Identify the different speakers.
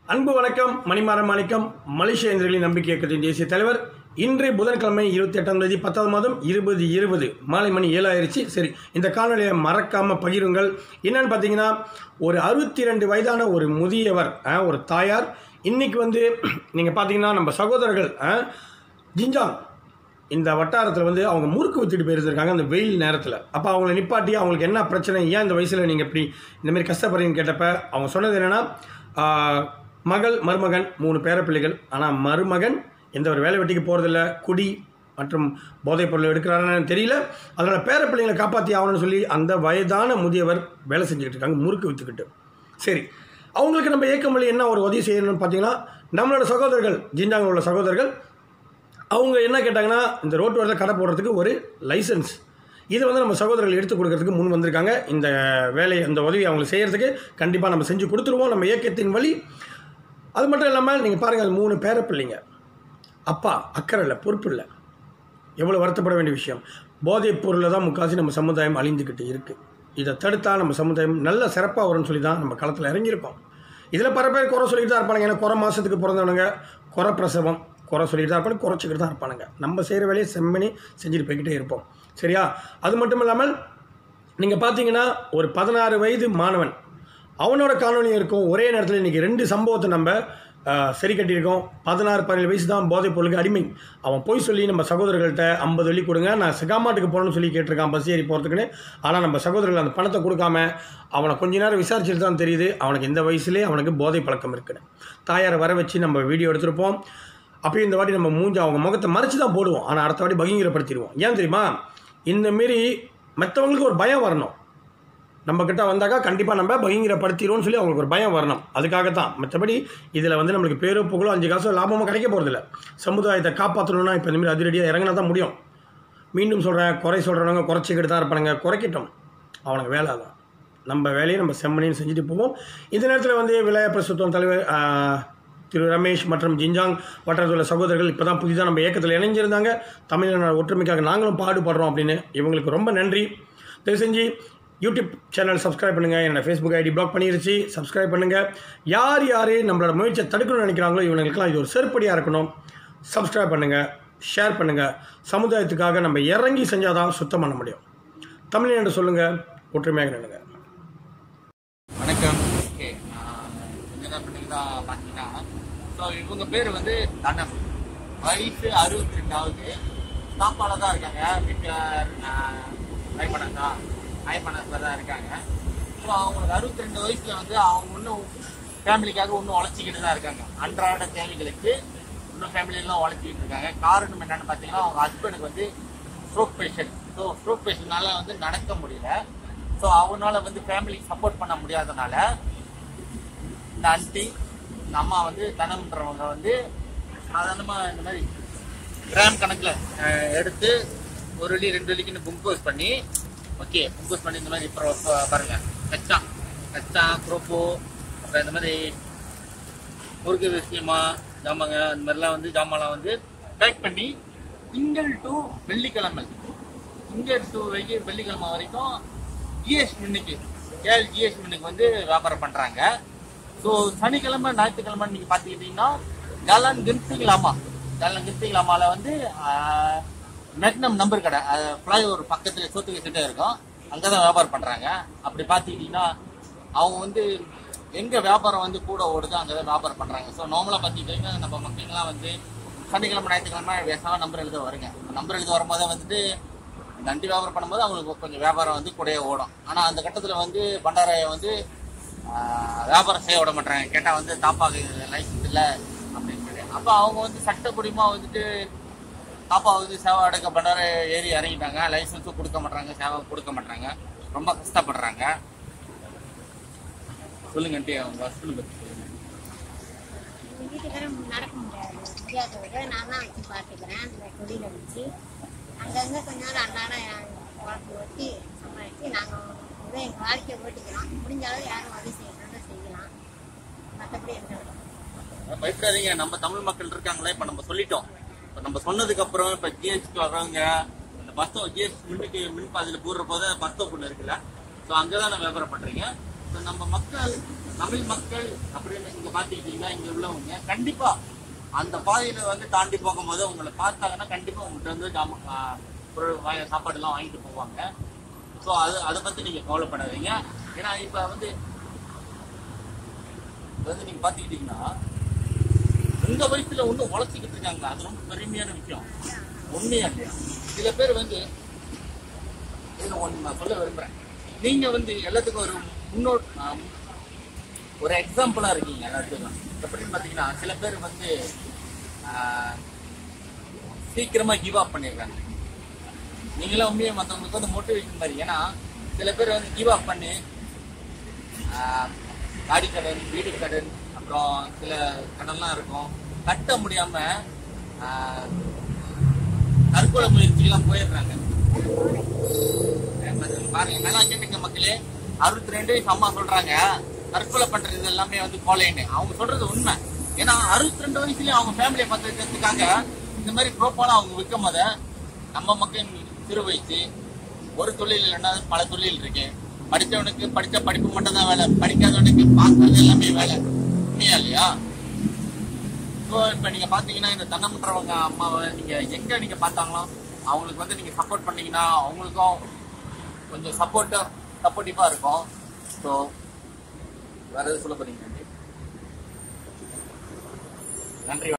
Speaker 1: அன்பு வணக்கம் மணிமாறன் மாணிக்கம் மலேசிய இந்தியர்களின் நம்பிக்கை இயக்கத்தின் தேசிய தலைவர் இன்று புதன்கிழமை இருபத்தி எட்டாம் தேதி பத்தாவது மாதம் இருபது இருபது மாலை மணி ஏழாயிருச்சு சரி இந்த காணொலியை மறக்காமல் பகிருங்கள் என்னன்னு பார்த்தீங்கன்னா ஒரு அறுபத்தி ரெண்டு வயதான ஒரு முதியவர் ஆ, ஒரு தாயார் இன்னைக்கு வந்து நீங்கள் பார்த்தீங்கன்னா நம்ம சகோதரர்கள் ஆ, ஜிஞ்சாங் இந்த வட்டாரத்தில் வந்து அவங்க முறுக்கு வித்துட்டு போயிருந்திருக்காங்க அந்த வெயில் நேரத்தில் அப்போ அவங்கள நிப்பாட்டி அவங்களுக்கு என்ன பிரச்சனை ஏன் இந்த வயசில் நீங்கள் இப்படி இந்த மாதிரி கஷ்டப்படுறீங்கன்னு கேட்டப்ப அவங்க சொன்னது என்னென்னா மகள் மருமகன் மூணு பேரப்பிள்ளைகள் ஆனால் மருமகன் எந்த ஒரு வேலை வெட்டிக்கு போகிறதில்ல குடி மற்றும் போதைப் பொருள் எடுக்கிறாருன்னு தெரியல அதனால் பேரப்பிள்ளைங்களை காப்பாற்றி ஆகணும்னு சொல்லி அந்த வயதான முதியவர் வேலை செஞ்சுக்கிட்டு இருக்காங்க முறுக்கு விற்றுக்கிட்டு சரி அவங்களுக்கு நம்ம இயக்கம் வழி என்ன ஒரு உதவி செய்யணும்னு பார்த்தீங்கன்னா நம்மளோட சகோதரர்கள் ஜிஞ்சாங்க உள்ள சகோதரர்கள் அவங்க என்ன கேட்டாங்கன்னா இந்த ரோட்டு வரத்தில் கடை போடுறதுக்கு ஒரு லைசன்ஸ் இதை வந்து நம்ம சகோதரர்கள் எடுத்து கொடுக்கறதுக்கு முன் வந்திருக்காங்க இந்த வேலையை இந்த உதவி அவங்களுக்கு செய்கிறதுக்கு கண்டிப்பாக நம்ம செஞ்சு கொடுத்துருவோம் நம்ம இயக்கத்தின் வழி அது மட்டும் இல்லாமல் நீங்கள் பாருங்கள் மூணு பேரப்பிள்ளைங்க அப்பா அக்கறை இல்லை பொறுப்பு இல்லை எவ்வளோ வருத்தப்பட வேண்டிய விஷயம் போதைப் பொருளில் தான் முக்காசி நம்ம சமுதாயம் அழிந்துக்கிட்டு இருக்குது இதை தடுத்தா நம்ம சமுதாயம் நல்ல சிறப்பாக வரும்னு சொல்லி தான் நம்ம களத்தில் இறங்கியிருக்கோம் இதில் பல பேர் குறை சொல்லிட்டு தான் இருப்பானுங்க ஏன்னா குறை மாதத்துக்கு பிறந்தவனுங்க குறை பிரசவம் குறை சொல்லிட்டு தான் இருப்பாங்க குறைச்சிக்கிட்டு தான் இருப்பானுங்க நம்ம செய்கிற வேலையை செம்மனி செஞ்சுட்டு போய்கிட்டே இருப்போம் சரியா அது மட்டும் இல்லாமல் நீங்கள் பார்த்தீங்கன்னா ஒரு பதினாறு வயது மாணவன் அவனோட காணொலியும் இருக்கும் ஒரே நேரத்தில் இன்றைக்கி ரெண்டு சம்பவத்தை நம்ம ஆஹ், சரி கட்டியிருக்கோம் பதினாறு பதினேழு வயசு தான் போதைப் பொருளுக்கு அடிமை அவன் போய் சொல்லி நம்ம சகோதரர்கள்ட்ட ஐம்பது வெள்ளி கொடுங்க நான் சிகாமாட்டுக்கு போகணும்னு சொல்லி கேட்டிருக்கான் பஸ் ஏறி போகிறதுக்குன்னு ஆனால் நம்ம சகோதரர்கள் அந்த பணத்தை கொடுக்காம அவனை கொஞ்ச நேரம் விசாரிச்சுட்டு தான் தெரியுது அவனுக்கு இந்த வயசுலேயே அவனுக்கு போதை பழக்கம் இருக்குன்னு தாயாரை வர வச்சு நம்ம வீடியோ எடுத்திருப்போம் அப்பயும் இந்த வாட்டி நம்ம மூஞ்சி அவங்க முகத்தை மறைச்சு தான் போடுவோம் ஆனால் அடுத்த வாட்டி பகிங்கரப்படுத்திடுவோம் ஏன் தெரியுமா இந்த மாரி மற்றவங்களுக்கு ஒரு பயம் வரணும் நம்ம கிட்ட வந்தாக்கா கண்டிப்பாக நம்ம பகிங்கரப்படுத்திடுவோம்னு சொல்லி அவங்களுக்கு ஒரு பயம் வரணும் அதுக்காக தான் மற்றபடி இதில் வந்து நம்மளுக்கு பேரோ புகழோ அஞ்சு காசோ லாபமாக கிடைக்க போகிறதில்ல சமுதாயத்தை காப்பாற்றணும்னா இப்போ இந்த மாதிரி அதிரடியாக இறங்கினா தான் முடியும் மீண்டும் சொல்கிறேன் குறை சொல்கிறவங்க குறைச்சிக்கிட்டு தான் இருப்பானுங்க குறைக்கட்டும் அவனுக்கு வேலை தான் நம்ம வேலையை நம்ம செம்மணின்னு செஞ்சுட்டு போவோம் இந்த நேரத்தில் வந்து விளையாட்டு பிரசுத்தம் தலைவர் ஆஹ், திரு ரமேஷ் மற்றும் ஜிஞ்சாங் வட்டாரத்தில் உள்ள சகோதரர்கள் இப்போ தான் புதிதாக நம்ம இயக்கத்தில் இணைஞ்சிருந்தாங்க தமிழனோட ஒற்றுமைக்காக நாங்களும் பாடுபடுறோம் அப்படின்னு இவங்களுக்கு ரொம்ப நன்றி தயவு செஞ்சு யூடியூப் சேனல் சப்ஸ்கிரைப் பண்ணுங்கள் என்னோட ஃபேஸ்புக் ஐடி பிளாக் பண்ணிருச்சு சப்ஸ்கிரைப் பண்ணுங்கள் யார் யார் நம்மளோட முயற்சியை தடுக்கணும்னு நினைக்கிறாங்களோ இவங்களுக்கெல்லாம் இது ஒரு செருப்படியாக இருக்கணும் சப்ஸ்கிரைப் பண்ணுங்கள் ஷேர் பண்ணுங்கள் சமுதாயத்துக்காக நம்ம இறங்கி செஞ்சால் தான் சுத்தம் பண்ண முடியும் தமிழ் என்று சொல்லுங்கள் ஒற்றுமையாக நினைங்க
Speaker 2: வணக்கம் ஓகே என்ன பண்ணீங்கன்னா பார்த்தீங்கன்னா ஸோ இவங்க பேர் வந்து தனம் வயசு அறுபத்தி ரெண்டாவது சாப்பாடாக தான் இருக்காங்க வீட்டில் ஐப்பனக்கா ஐப்பனத்தில் தான் இருக்காங்க ஸோ அவங்களுக்கு அறுபத்தி ரெண்டு வயசில் வந்து அவங்க இன்னும் ஃபேமிலிக்காக இன்னும் உழைச்சிக்கிட்டு தான் இருக்காங்க அன்றாட தேவைகளுக்கு இன்னும் ஃபேமிலியெல்லாம் உழைச்சிக்கிட்டு இருக்காங்க காரணம் என்னன்னு பார்த்தீங்கன்னா அவங்க ஹஸ்பண்டுக்கு வந்து ஸ்ட்ரோக் பேஷண்ட் ஸோ ஸ்ட்ரோக் பேஷண்ட்னால வந்து நடக்க முடியல ஸோ அவனால வந்து ஃபேமிலிக்கு சப்போர்ட் பண்ண முடியாதனால இந்த ஆண்டி இந்த அம்மா வந்து தனம்ன்றவங்க வந்து சாதாரணமாக இந்த மாதிரி கிராம் கணக்கில் எடுத்து ஒரு வெள்ளி ரெண்டு வெள்ளிக்குன்னு கும்போஸ் பண்ணி ஓகே கும்போஸ் பண்ணி இந்த மாதிரி இப்போ பாருங்க கச்சா கச்சா குரோப்போ அப்புறம் இந்த மாதிரி முருகை விஷயமா ஜாமாங்க அந்த மாதிரிலாம் வந்து ஜாமான்லாம் வந்து பேக் பண்ணி திங்கள் டு வெள்ளிக்கிழமை திங்கள் டு வெள்ளி வெள்ளிக்கிழமை வரைக்கும் ஜிஎஸ் மின்னுக்கு கேஎல் ஜிஎஸ் மின்னுக்கு வந்து வியாபாரம் பண்ணுறாங்க ஸோ சனிக்கிழமை ஞாயிற்றுக்கிழமை நீங்கள் பார்த்துக்கிட்டிங்கன்னா ஜாலான் கிருத்திங்களாமா ஜாலான் கிருத்திங்களாமாவில் வந்து மெக்னம் நம்பர் கடை ஃப்ளைஓவர் பக்கத்தில் சோத்துக்கு கிட்டே இருக்கும் அங்கே தான் வியாபாரம் பண்ணுறாங்க அப்படி பார்த்துக்கிட்டிங்கன்னா அவங்க வந்து எங்கே வியாபாரம் வந்து கூட ஓடுதோ அங்கே தான் வியாபாரம் பண்ணுறாங்க ஸோ நார்மலாக பார்த்துக்கிட்டிங்கன்னா நம்ம மக்கள்லாம் வந்து சனிக்கிழமை ஞாயிற்றுக்கிழமை வேசாக நம்பர் எழுத வருங்க நம்பர் எழுத வரும்போது வந்துட்டு நண்டி வியாபாரம் பண்ணும்போது அவங்களுக்கு கொஞ்சம் வியாபாரம் வந்து கூடயே ஓடும் ஆனால் அந்த கட்டத்தில் வந்து பண்டாராயை வந்து ஆஹ், வியாபாரம் செய்ய விட மாட்டாங்க கேட்டால் வந்து தாப்பாக்கு லைசன்ஸ் இல்லை அப்படின்னு சொல்லி அப்போ அவங்க வந்து சட்டப்படிமா வந்துட்டு தாப்பா வந்து சேவை அடக்க பண்டார ஏறி இறங்கிட்டாங்க லைசன்ஸும் கொடுக்க மாட்டாங்க சேவை கொடுக்க மாட்டாங்க ரொம்ப கஷ்டப்படுறாங்க சொல்லுங்க ஆண்டி அவங்க ஹஸ்பண்ட் பற்றி சொல்லுங்க
Speaker 3: எங்க வீட்டுக்காரர் நடக்க முடியாது முடியாதவர் நான் தான் வச்சு பார்த்துக்கிறேன் அந்த தொழிலை வச்சு அங்கங்கே கொஞ்ச நாள் அன்றாடம் குழம்பு வச்சு சமாளித்து நாங்கள் வந்து எங்கள் வாழ்க்கையை ஓட்டிக்கிறோம் முடிஞ்ச அளவு யாரும் உதவி செய்யணும்னு செய்யலாம் மற்றபடி எந்த விதம்
Speaker 2: பயப்படாதீங்க நம்ம தமிழ் மக்கள் இருக்காங்களே இப்ப நம்ம சொல்லிட்டோம் இப்ப நம்ம சொன்னதுக்கு அப்புறம் இப்ப ஜிஎஸ்டி வர்றவங்க இந்த பஸ் ஜிஎஸ்டி மின்னுக்கு மின் பாதையில போடுற போது பஸ் ஸ்டாப் ஒண்ணு இருக்குல்ல ஸோ அங்கதான் நம்ம வியாபாரம் பண்றீங்க ஸோ நம்ம மக்கள் தமிழ் மக்கள் அப்படின்னு நீங்க பாத்துக்கிட்டீங்கன்னா இங்க உள்ளவங்க கண்டிப்பா அந்த பாதையில வந்து தாண்டி போகும்போது உங்களை பார்த்தாங்கன்னா கண்டிப்பா உங்கள்கிட்ட வந்து ஜாம- ஆ, பொருள் வாங்கி சாப்பாடு எல்லாம் வாங்கிட்டு போவாங்க ஸோ அது அதை பத்தி நீங்க கவலைப்படாதீங்க ஏன்னா இப்ப வந்து இப்ப வந்து நீங்க பாத்துக்கிட்டீங்கன்னா இந்த வயசுல ஒண்ணு உழைச்சிக்கிட்டு இருக்காங்க அது ரொம்ப பெருமையான விஷயம் உண்மையா இல்லையா சில பேர் வந்து இதுல ஒண்ணு நான் சொல்ல விரும்புறேன் நீங்க வந்து எல்லாத்துக்கும் ஒரு முன்னோட் ஆம், ஒரு எக்ஸாம்பிளா இருக்கீங்க எல்லாத்துக்கும் எப்படின்னு பாத்தீங்கன்னா சில பேர் வந்து ஆஹ், சீக்கிரமா கிவ் அப் பண்ணிடுறாங்க நீங்களாம் உண்மையை மற்றவங்களுக்கு வந்து மோட்டிவேஷன் மாதிரி ஏன்னா சில பேர் வந்து கிவ் அப் பண்ணி ஆஹ், காடி கடன் வீடு கடன் அப்புறம் சில கடன்லாம் இருக்கும் கட்ட முடியாம ஆஹ், தற்கொலை முயற்சிக்கெல்லாம் போயிடுறாங்க பாருங்க நல்லா கேட்டுங்க மக்களே அறுபத்தி ரெண்டு வயசு அம்மா சொல்றாங்க தற்கொலை பண்றது எல்லாமே வந்து கொலைன்னு அவங்க சொல்றது உண்மை ஏன்னா அறுபத்தி ரெண்டு வயசுலயும் அவங்க ஃபேமிலியை பார்த்து வைக்கிறதுக்காக இந்த மாதிரி ப்ரோப்பாலாம் அவங்க விற்கும் போத நம்ம மக்கள் சிறு வயசு ஒரு தொழில் இல்லைன்னா பல தொழில் இருக்கு படிச்சவனுக்கு படிச்ச படிப்பு மட்டும் தான் வேலை படிக்காதவனுக்கு பார்க்கறது எல்லாமே வேலை உண்மையா இல்லையா ஸோ இப்போ நீங்க பாத்தீங்கன்னா இந்த தன்னமுற்றவங்க அம்மாவை நீங்க எங்க நீங்க பார்த்தாங்களோ அவங்களுக்கு வந்து நீங்க சப்போர்ட் பண்ணீங்கன்னா அவங்களுக்கும் கொஞ்சம் சப்போர்ட்டா சப்போர்ட்டிவா இருக்கும் ஸோ வேற எதுவும் சொல்ல போறீங்க நன்றி